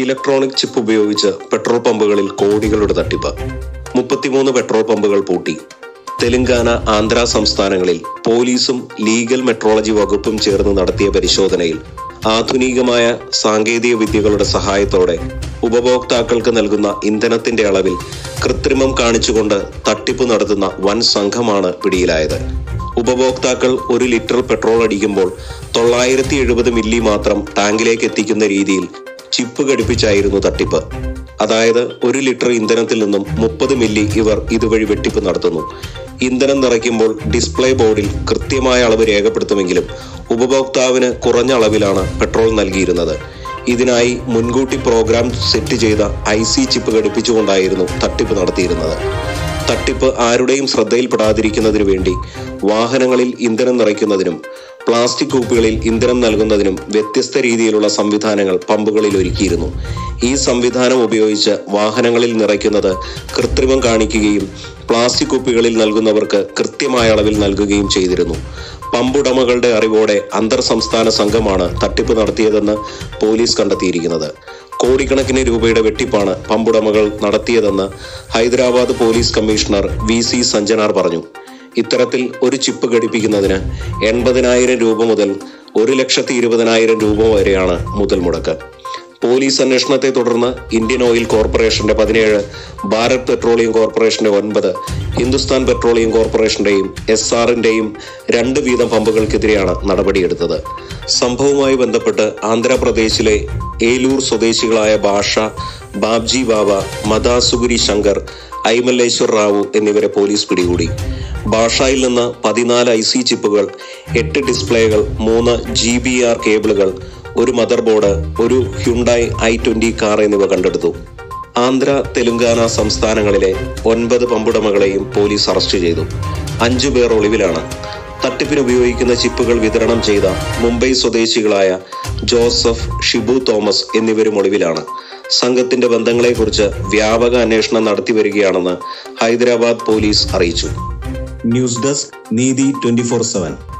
electronic chip ഉപയോഗിച്ച് petrol പമ്പുകളിൽ കോടികളുടെ തട്ടിപ്പ് മുപ്പത്തിമൂന്ന് പെട്രോൾ പമ്പുകൾ പൂട്ടി തെലങ്കാന ആന്ധ്ര സംസ്ഥാനങ്ങളിൽ പോലീസും ലീഗൽ മെട്രോളജി വകുപ്പും ചേർന്ന് നടത്തിയ പരിശോധനയിൽ ആധുനികമായ സാങ്കേതിക വിദ്യകളുടെ സഹായത്തോടെ ഉപഭോക്താക്കൾക്ക് നൽകുന്ന ഇന്ധനത്തിന്റെ അളവിൽ കൃത്രിമം കാണിച്ചുകൊണ്ട് തട്ടിപ്പ് നടത്തുന്ന വൻ സംഘമാണ് പിടിയിലായത് ഉപഭോക്താക്കൾ ഒരു ലിറ്റർ പെട്രോൾ അടിക്കുമ്പോൾ തൊള്ളായിരത്തി എഴുപത് മില്ലി മാത്രം ടാങ്കിലേക്ക് എത്തിക്കുന്ന രീതിയിൽ ചിപ്പ് ഘടിപ്പിച്ചായിരുന്നു തട്ടിപ്പ് അതായത് ഒരു ലിറ്റർ ഇന്ധനത്തിൽ നിന്നും മുപ്പത് മില്ലി ഇവർ ഇതുവഴി വെട്ടിപ്പ് നടത്തുന്നു ഇന്ധനം നിറയ്ക്കുമ്പോൾ ഡിസ്പ്ലേ ബോർഡിൽ കൃത്യമായ അളവ് രേഖപ്പെടുത്തുമെങ്കിലും ഉപഭോക്താവിന് കുറഞ്ഞ അളവിലാണ് പെട്രോൾ നൽകിയിരുന്നത് ഇതിനായി മുൻകൂട്ടി പ്രോഗ്രാം സെറ്റ് ചെയ്ത ഐ സി ചിപ്പ് ഘടിപ്പിച്ചുകൊണ്ടായിരുന്നു തട്ടിപ്പ് നടത്തിയിരുന്നത് തട്ടിപ്പ് ആരുടെയും ശ്രദ്ധയിൽപ്പെടാതിരിക്കുന്നതിനു വേണ്ടി വാഹനങ്ങളിൽ ഇന്ധനം നിറയ്ക്കുന്നതിനും പ്ലാസ്റ്റിക് കുപ്പികളിൽ ഇന്ധനം നൽകുന്നതിനും വ്യത്യസ്ത രീതിയിലുള്ള സംവിധാനങ്ങൾ പമ്പുകളിൽ ഒരുക്കിയിരുന്നു ഈ സംവിധാനം ഉപയോഗിച്ച് വാഹനങ്ങളിൽ നിറയ്ക്കുന്നത് കൃത്രിമം കാണിക്കുകയും പ്ലാസ്റ്റിക് കുപ്പികളിൽ നൽകുന്നവർക്ക് കൃത്യമായ അളവിൽ നൽകുകയും ചെയ്തിരുന്നു പമ്പുടമകളുടെ അറിവോടെ അന്തർ സംസ്ഥാന സംഘമാണ് തട്ടിപ്പ് നടത്തിയതെന്ന് പോലീസ് കണ്ടെത്തിയിരിക്കുന്നത് കോടിക്കണക്കിന് രൂപയുടെ വെട്ടിപ്പാണ് പമ്പുടമകൾ നടത്തിയതെന്ന് Hyderabad police commissioner V C Sajjanar പറഞ്ഞു ഇത്തരത്തിൽ ഒരു ചിപ്പ് ഘടിപ്പിക്കുന്നതിന് എൺപതിനായിരം രൂപ മുതൽ ഒരു ലക്ഷത്തി ഇരുപതിനായിരം രൂപ വരെയാണ് മുതൽ മുടക്ക് പോലീസ് അന്വേഷണത്തെ തുടർന്ന് ഇന്ത്യൻ ഓയിൽ കോർപ്പറേഷന്റെ പതിനേഴ് ഭാരത് പെട്രോളിയം കോർപ്പറേഷന്റെ ഒൻപത് ഹിന്ദുസ്ഥാൻ പെട്രോളിയം കോർപ്പറേഷന്റെയും എസ് ആറിന്റെയും രണ്ട് വീതം പമ്പുകൾക്കെതിരെയാണ് നടപടിയെടുത്തത് സംഭവവുമായി ബന്ധപ്പെട്ട് ആന്ധ്രാപ്രദേശിലെ ഏലൂർ സ്വദേശികളായ ഭാഷ ബാബ്ജി ബാബ മദാസുഗുരി ശങ്കർ ഐമല്ലേശ്വർ റാവു എന്നിവരെ പോലീസ് പിടികൂടി ഭാഷയിൽ നിന്ന് പതിനാല് ഐ സി ചിപ്പുകൾ എട്ട് ഡിസ്പ്ലേകൾ മൂന്ന് ജി ബി ആർ കേബിളുകൾ ഒരു മദർ ബോർഡ് ഒരു ഹ്യുണ്ടായി ഐ ട്വന്റി കാർ എന്നിവ കണ്ടെടുത്തു ആന്ധ്ര തെലുങ്കാന സംസ്ഥാനങ്ങളിലെ ഒൻപത് പമ്പുടമകളെയും പോലീസ് അറസ്റ്റ് ചെയ്തു അഞ്ചു പേർ ഒളിവിലാണ് തട്ടിപ്പിന് ഉപയോഗിക്കുന്ന ചിപ്പുകൾ വിതരണം ചെയ്ത മുംബൈ സ്വദേശികളായ ജോസഫ് ഷിബു തോമസ് എന്നിവരും ഒളിവിലാണ് സംഘത്തിന്റെ ബന്ധങ്ങളെക്കുറിച്ച് വ്യാപക അന്വേഷണം നടത്തിവരികയാണെന്ന് ഹൈദരാബാദ് പോലീസ് അറിയിച്ചു ന്യൂസ് ഡെസ്ക് നീതി ട്വന്റി ഫോർ സെവൻ